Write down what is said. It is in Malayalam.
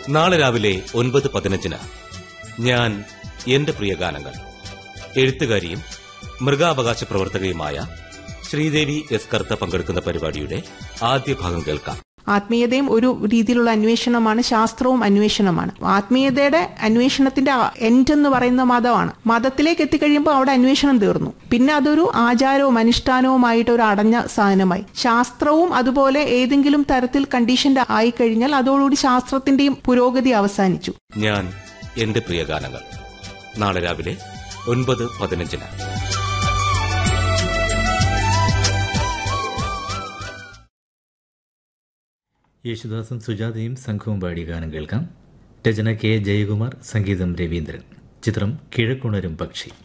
നാളെ രാവിലെ ഒൻപത് പതിനഞ്ചിന് ഞാൻ എന്റെ പ്രിയ ഗാനങ്ങൾ എഴുത്തുകാരിയും മൃഗാവകാശ പ്രവർത്തകയുമായ ശ്രീദേവി എസ് കർത്ത പങ്കെടുക്കുന്ന പരിപാടിയുടെ ആദ്യ ഭാഗം കേൾക്കാം ആത്മീയതയും ഒരു രീതിയിലുള്ള അന്വേഷണമാണ് ശാസ്ത്രവും അന്വേഷണമാണ് ആത്മീയതയുടെ അന്വേഷണത്തിന്റെ എൻഡ് എന്ന് പറയുന്ന മതമാണ് മതത്തിലേക്ക് എത്തിക്കഴിയുമ്പോൾ അവിടെ അന്വേഷണം തീർന്നു പിന്നെ അതൊരു ആചാരവും അനുഷ്ഠാനവുമായിട്ട് ഒരു അടഞ്ഞ സാധനമായി ശാസ്ത്രവും അതുപോലെ ഏതെങ്കിലും തരത്തിൽ കണ്ടീഷൻഡ് ആയി കഴിഞ്ഞാൽ അതോടുകൂടി ശാസ്ത്രത്തിന്റെയും പുരോഗതി അവസാനിച്ചു ഞാൻ എന്റെ പ്രിയ ഗാനങ്ങൾ നാളെ രാവിലെ ഒൻപത് പതിനഞ്ചിന് യേശുദാസും സുജാതയും സംഘവും പാടിയ ഗാനം കേൾക്കാം രചന കെ ജയകുമാർ സംഗീതം രവീന്ദ്രൻ ചിത്രം കിഴക്കുണരും പക്ഷി